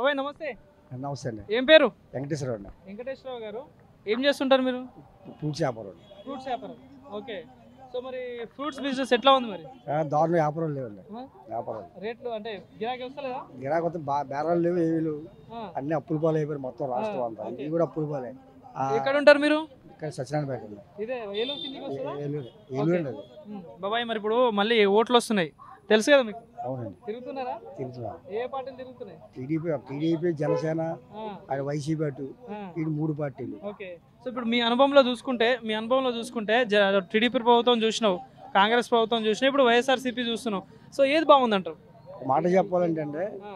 బాబాయ్ నమస్తే నమస్తే అండి ఏం పేరు వెంకటేశ్వర అండి వెంకటేశ్వరరావు గారు ఏం చేస్తుంటారు మీరు ఫ్రూట్స్ వ్యాపారం అండి ఫ్రూట్స్ వ్యాపారం ఓకే సో మరి ఫ్రూట్స్ బిజినెస్ ఎట్లా ఉంది మరి ఆ, దారుణ వ్యాపారం లేవండి ఆ? వ్యాపారం రేట్లు అంటే గిరాకీ వస్తలేదా గిరాకొత్త కొత్త బా బేరాలు లేవు ఏమీ లేవు ఆ. అన్ని అప్పుల పాలు అయిపోయారు మొత్తం రాష్ట్రం అంతా ఓకే. ఇది కూడా అప్పుల పాలే ఆ, ఎక్కడ ఉంటారు మీరు ఇక్కడ సత్యనారాయణ పేట అండి ఇదే ఏలూరు కిందికి వస్తుందా ఏ- ఏలూరు ఏలూరు అండి అది ఉమ్. బాబాయ్ మరి ఇప్పుడు మళ్ళీ ఓట్లు వస్తున్నాయి తెలుసు కదా మీకు అవునండి తిరుగుతున్నారా తిరుగుతున్నా ఏ పార్టీలు తిరుగుతున్నాయి టీడీపీ టీడీపీ జనసేన ఆ, ఆయన వైసీపీ అటు ఆ. ఈ మూడు పార్టీలు ఓకే సో ఇప్పుడు మీ అనుభవంలో చూసుకుంటే మీ అనుభవంలో చూసుకుంటే జ- టీడీపీ ప్రభుత్వం చూసినావు కాంగ్రెస్ ప్రభుత్వం చూసినావు ఇప్పుడు వైఎస్ఆర్సీపీ చూస్తున్నావు సో ఏది బాగుందంటారు ఒక మాట చెప్పాలంటే అండి ఆ,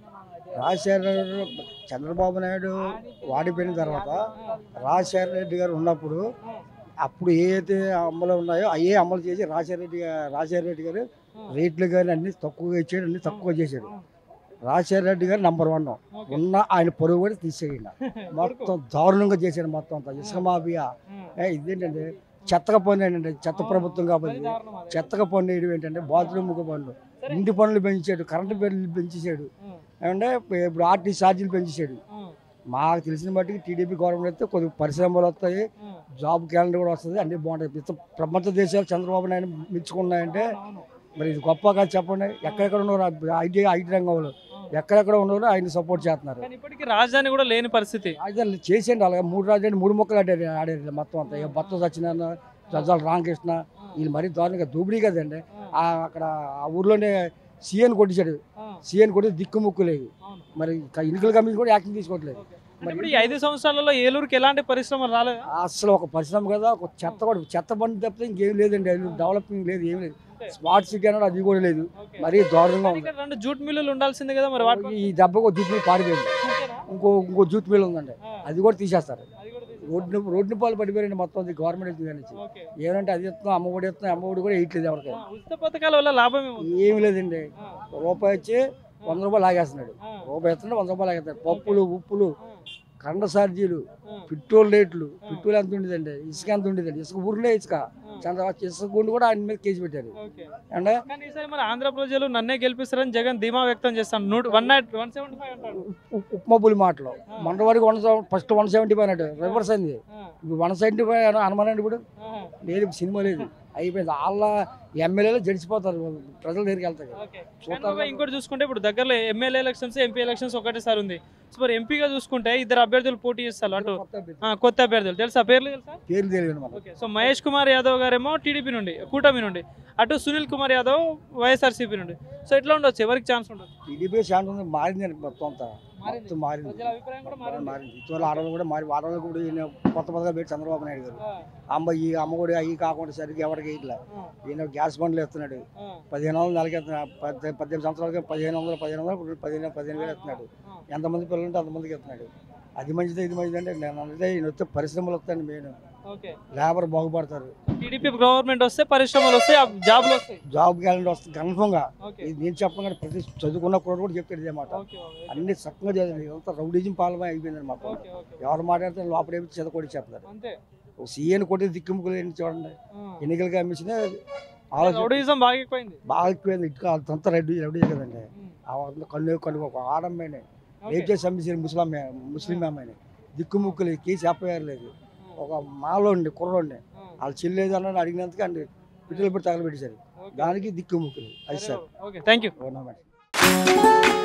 రాజశేఖర రెడ్డి చంద్రబాబు నాయుడు వాడిపోయిన తర్వాత రాజశేఖర రెడ్డి గారు ఉన్నప్పుడు అప్పుడు ఏ అయితే అమలు ఉన్నాయో అయ్యే అమలు చేసి రాజశేఖర రెడ్డి గా- రాజశేఖర రెడ్డి గారు రేట్లు కానీ అన్ని తక్కువగా ఇచ్చాడు అన్ని తక్కువ చేశాడు రాజశేఖర రెడ్డి గారు నంబర్ వన్ ఓకే. ఉన్న ఆయన పొరుగు కూడా తీసేయండి మొత్తం దారుణంగా చేశాడు మొత్తం అంతా ఇసుక మాఫియా ఏ, ఇదేంటంటే చెత్తగా పన్ను ఏంటంటే చెత్త ప్రభుత్వం కాబట్టి దారుణం అది. చెత్తగా పన్ను వేయడం ఏంటంటే బాత్రూమ్కి పన్ను సరే. ఇంటి పనులు పెంచాడు కరెంటు బిల్లులు పెంచేసాడు ఆ, ఏమంటే ఇప్పుడు ఆర్టీ ఛార్జీలు పెంచేసాడు ఆ, మాకు తెలిసిన బట్టి టీడీపీ గవర్నమెంట్ అయితే కొద్దిగా పరిశ్రమలు వస్తాయి ఆ. జాబ్ క్యాలెండర్ కూడా వస్తుంది అన్ని బాగుంటాయి ఇతర ప్రపంచ దేశాలు చంద్రబాబు నాయుడు మెచ్చుకున్నాయంటే అవును, మరి ఇది గొప్పగా చెప్పండి ఎక్కడెక్కడ ఉన్నారు ఐటీ ఐటీ రంగంలో అవును. ఎక్కడెక్కడ ఉన్నారో ఆయన సపోర్ట్ చేస్తున్నారు కానీ ఇప్పటికీ రాజధాని కూడా లేని పరిస్థితి రాజధాని చేసేయండి అలాగే మూడు రాజధాని మూడు మొక్కలు ఆడారు ఆడారు మొత్తం అంతా ఇక భర్త సత్యనారాయణ జజ్జాల రామకృష్ణ వీళ్ళు మరీ దారుణంగా దూపిడీ కదండి ఆ అక్కడ ఆ ఊర్లోనే సీఎన్ కొట్టించాడు ఆ, సీఎన్ కొట్టి దిక్కు ముక్కు లేదు అవును. మరి ఇక ఎన్నికల కమిషన్ కూడా యాక్షన్ తీసుకోవట్లేదు అంటే ఇప్పుడు ఈ ఐదు సంవత్సరాలలో ఏలూరుకి ఎలాంటి పరిశ్రమలు రాలేదు అసలు ఒక పరిశ్రమ కదా ఒక చెత్త కూడా చెత్త బండి తప్పితే ఇంకేం లేదండి అది డెవలపింగ్ లేదు ఏం లేదు స్మార్ట్ సిటీ అన్నాడు అది కూడా లేదు మరీ దారుణంగా ఉంది ఇక్కడ రెండు జూట్ మిల్లులు ఉండాల్సిందే కదా మరి వాటి ఈ దెబ్బకు ఒక జూట్ మీద పారిపోయింది ఇంకో ఇంకో జూట్ మిల్ ఉందండి అది కూడా తీసేస్తారు అది కూడా తీసి- రోడ్డు రోడ్డు పాలు పడిపోయారండి మొత్తం అది గవర్నమెంట్ నుంచి ఓకే. ఏమంటే అది ఇస్తున్నాం అమ్మఒడి ఇస్తున్నాం అమ్మఒడి కూడా వేయట్లేదు ఎవరికి ఆ, ఉచిత పథకాల వల్ల లాభం ఏముంది ఏమి లేదండి ఆ, రూపాయి వచ్చి వంద రూపాయలు లాగేస్తున్నాడు ఆ, రూపాయి ఇస్తున్నాడు వంద రూపాయలు లాగేస్తాడు పప్పులు ఉప్పులు ఆ, కండ ఛార్జీలు ఆ, పెట్రోల్ రేట్లు పెట్రోల్ ఎంత ఉండేదండి ఇసుక ఎంత ఉండేదండి ఇసుక ఊర్లే ఇసుక చంద్రబాబు ఇసుక గుండు కూడా ఆయన మీద కేసు పెట్టారు ఓకే. అంటే కానీ ఈసారి మరి ఆంధ్ర ప్రజలు నన్నే గెలిపిస్తారని జగన్ ధీమా వ్యక్తం చేస్తాను నూట one night one seventy five అంటాడు ఉప్- ఉప్మా పులి మాటలు మొన్న వరకు one first one seventy five అన్నాడు రివర్స్ అయింది ఆ, ఇప్పుడు వన్ సెవెంటీ ఫైవ్ అనుమానండి ఇప్పుడు ఆ, లేదు ఇప్పుడు సినిమా లేదు అయిపోయింది వాళ్ళ ఎమ్మెల్యేలు జడిచిపోతారు ప్రజల దగ్గరికి వెళ్తారు ఓకే. కానీ బాబాయ్ ఇంకోటి చూసుకుంటే ఇప్పుడు దగ్గరలో ఎమ్మెల్యే ఎలక్షన్స్ ఎంపీ ఎలక్షన్స్ ఒకటేసారి ఉంది సో మరి ఎంపీగా చూసుకుంటే ఇద్దరు అభ్యర్థులు పోటీ చేస్తారు అటు కొత్త అభ్యర్థి. ఆ, కొత్త అభ్యర్థులు తెలుసా పేర్లు తెలుసా పేరు తెలియదు మనకు ఓకే సో మహేష్ కుమార్ యాదవ్ గారేమో టీడీపీ నుండి కూటమి నుండి అటు సునీల్ కుమార్ యాదవ్ వైఎస్ఆర్సీపీ నుండి సో ఎట్లా ఉండొచ్చు ఎవరికి ఛాన్స్ ఉండదు టీడీపీ శాంతం ఉంది మారింది మొత్తం అంతా మారింది. మొత్తం మారింది ప్రజల అభిప్రాయం కూడా మారింది మారింది ఇటీవల ఆడవాళ్ళు కూడా మారి ఆడవాళ్ళు కూడా ఈయన కొత్త పథకాలు పెట్టి చంద్రబాబు నాయుడు గారు ఆ, అమ్మ ఈ అమ్మ కూడా అవి కాకుండా సరిగ్గా ఎవరికి ఇట్లా ఆ, ఈయన గ్యాస్ బండ్లు ఎత్తున్నాడు ఆ, పదిహేను వందలు నెలకి ఎత్తున్నాడు పద్దె- పద్దెనిమిది సంవత్సరాలకి పదిహేను వందలు పదిహేను వందలు ఇప్పుడు పదిహేను పదిహేను వేలు ఎత్తున్నాడు ఆ. ఎంతమంది పిల్లలు ఉంటే అంతమందికి ఎత్తున్నాడు అది మంచిది ఇది మంచిది అంటే నేను అంటే ఈయన వస్తే పరిశ్రమలు వస్తాయండి మెయిన్ ఓకే లేబర్ బాగుపడతారు టీడీపీ గవర్నమెంట్ వస్తే పరిశ్రమలు వస్తాయి ఆ జాబ్లు వస్తాయి జాబ్ క్యాలెండర్ వస్తుంది కన్ఫర్మ్గా ఓకే ఇది నేను చెప్పను కానీ ప్రతి చదువుకున్న కూడా కూడా చెప్తాడు ఇదే మాట ఓకే ఓకే అన్ని చక్కగా చదివి ఇదంతా రౌడీజం పాలమే అయిపోయింది మొత్తం ఓకే ఓకే ఎవరు మాట్లాడితే లోపడేమి చెదకొడి చెప్తారు అంతే ఒక సీఎన్ కొట్టి దిక్కుముక్కులు ఏంటి చూడండి ఆ. ఎన్నికల కమిషన్ ఆలోచన రౌడీయిజం బాగా ఎక్కువైంది బాగా ఎక్కువైంది ఇటుక అంతా రెడ్డి రెడ్డి కదండి ఉమ్. ఆ వంద కన్ను కన్ను ఒక ఆడమ్మాయిని ఓకే. రేప్ చేసి చంపేసారు ముస్లిం ముస్లిం అమ్మాయిని దిక్కుముక్కులు కేసు ఎఫ్ఐఆర్ లేదు ఒక మాలో ఉండి కుర్రోండి ఆ. వాళ్ళు చెల్లేదు అన్నాడు అడిగినందుకు అండి పిట్టలు పెట్టి తగలబెట్టేశారు ఓకే. దానికి దిక్కుముక్కులు అది సరే సార్ బాబు. ఓకే థ్యాంక్ యూ ఓ నమస్తే